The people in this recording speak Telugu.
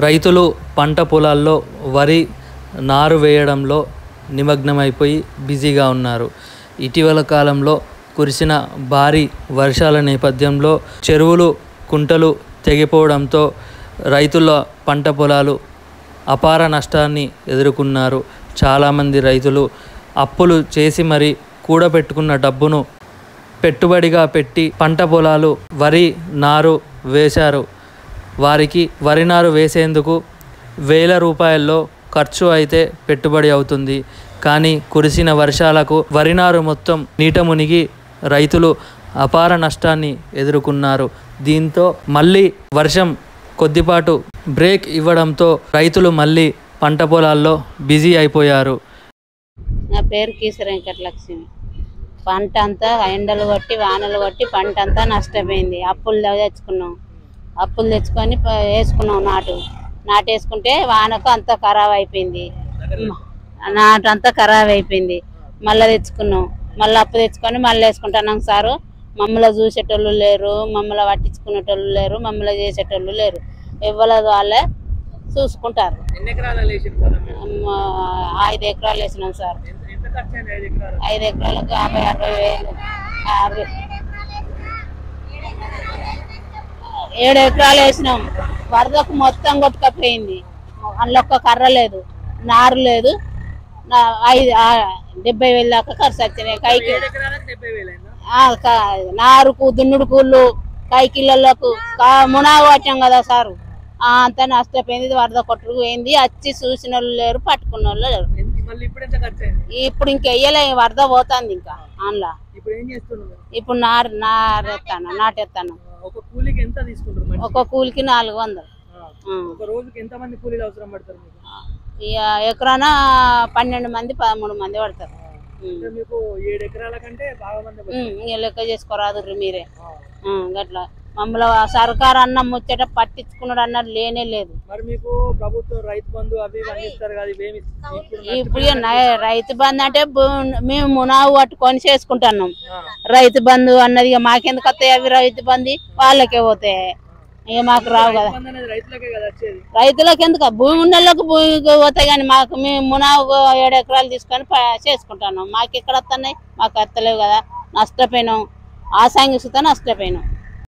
రైతులు పంట పొలాల్లో వరి నారు వేయడంలో నిమగ్నమైపోయి బిజీగా ఉన్నారు ఇటీవల కాలంలో కురిసిన భారీ వర్షాల నేపథ్యంలో చెరువులు కుంటలు తెగిపోవడంతో రైతుల పంట పొలాలు అపార నష్టాన్ని ఎదుర్కొన్నారు చాలామంది రైతులు అప్పులు చేసి మరి కూడబెట్టుకున్న డబ్బును పెట్టుబడిగా పెట్టి పంట పొలాలు వరి నారు వేశారు వారికి వరి నారు వేసేందుకు వేల రూపాయల్లో ఖర్చు అయితే పెట్టుబడి అవుతుంది కానీ కురిసిన వర్షాలకు వరి నారు మొత్తం నీట మునిగి రైతులు అపార నష్టాన్ని ఎదుర్కొన్నారు దీంతో మళ్ళీ వర్షం కొద్దిపాటు బ్రేక్ ఇవ్వడంతో రైతులు మళ్ళీ పంట పొలాల్లో బిజీ అయిపోయారు నా పేరు కీసర వెంకటలక్ష్మి పంట అంతా ఎండలు కొట్టి వానలు కొట్టి పంట అంతా నష్టపోయింది అప్పులు తెచ్చుకున్నాం అప్పులు తెచ్చుకొని ప- వేసుకున్నాం నాటు నాటు వేసుకుంటే వానకు అంతా ఖరాబ్ అయిపోయింది మ- నాటు అంతా ఖరాబ్ అయిపోయింది మళ్ళీ తెచ్చుకున్నాం మళ్ళీ అప్పు తెచ్చుకొని మళ్ళీ వేసుకుంటున్నాం సారు మమ్మల్ని చూసేటోళ్ళు లేరు మమ్మల్ని పట్టించుకునేటోళ్ళు లేరు మమ్మల్ని చేసేటోళ్ళు లేరు ఎవరి వాళ్ళే చూసుకుంటారు ఎన్ని ఎకరాలు వేసారు అమ్మ, ఐదు ఎకరాలు వేసినాం సార్ ఎంత ఖర్చు అయింది ఐదు ఎకరాలు ఐదు ఎకరాలకు యాభై అరవై వేలు యాభై ఏడు ఎకరాలు వేసినాం వరదకు మొత్తం కొట్టుకపోయింది అందులో ఒక్క కర్ర లేదు నారు లేదు నా- ఐదు ఆ, డెబ్బై వేలు దాకా ఖర్చు వచ్చినాయి కైకి ఎకరాలకు డెబ్బై వేలు అయిందా ఆ, క- నారుకు దున్నుడు కూళ్ళు కైకిళ్ళకు మునాగు వచ్చాం కదా సారు ఆ, అంతా నష్టపోయింది ఇది వరద కొట్టుకు పోయింది వచ్చి చూసిన వాళ్ళు లేరు పట్టుకున్న వాళ్ళు లేరు మళ్ళీ ఇప్పుడు ఎంత ఖర్చు అయింది ఇప్పుడు ఇంక వెయ్యలే వరద పోతుంది ఇంకా అందులో ఇప్పుడు ఏం చేస్తున్నారు ఇప్పుడు నారు నారెత్తాను నాటెత్తాను ఒక కూలికి ఎంత తీసుకుంటారు మనిషి? ఒక కూలికి నాలుగు వందలు ఆ, ఆ. ఒక రోజుకి ఎంత మంది కూలీలు అవసరం పడతారు మీకు ఇక ఎకరాన పన్నెండు మంది పదమూడు మంది పడతారు ఉమ్. అంటే మీకు ఏడు ఎకరాల కంటే బాగా మంది పడతారు. ఉమ్, ఇక లెక్క చేసుకోరాదు మీరే ఆ. ఆ, గట్లా మమ్మల్ని సర్కారు అన్నం ముచ్చట పట్టించుకున్నాడు అన్నది లేనే లేదు మరి మీకు ప్రభుత్వం రైతు బంధు అవి ఇవి అందిస్తారు కదా ఇవేమి ఇప్పుడు ఇప్పుడు ఇక నయ- రైతు బంధు అంటే భూ- మేము మునాగు పట్టుకొని చేసుకుంటున్నాం ఆ. రైతు బంధు అన్నది ఇక మాకెందుకు వస్తాయి అవి రైతు బంధు వాళ్ళకే పోతాయి ఇక మాకు రావు కదా బంధు అనేది రైతులకే కదా వచ్చేది రైతులకు ఎందుకు భూమి ఉన్న వాళ్ళకి భూమికి పోతాయి కానీ మాకు మేము మునాగు ఏడు ఎకరాలు తీసుకొని ప- చేసుకుంటున్నాం మాకు ఎక్కడ వస్తున్నాయి మాకు వస్తలేవు కదా నష్టపోయినాం ఆ సాంగి సుతా నష్టపోయినాం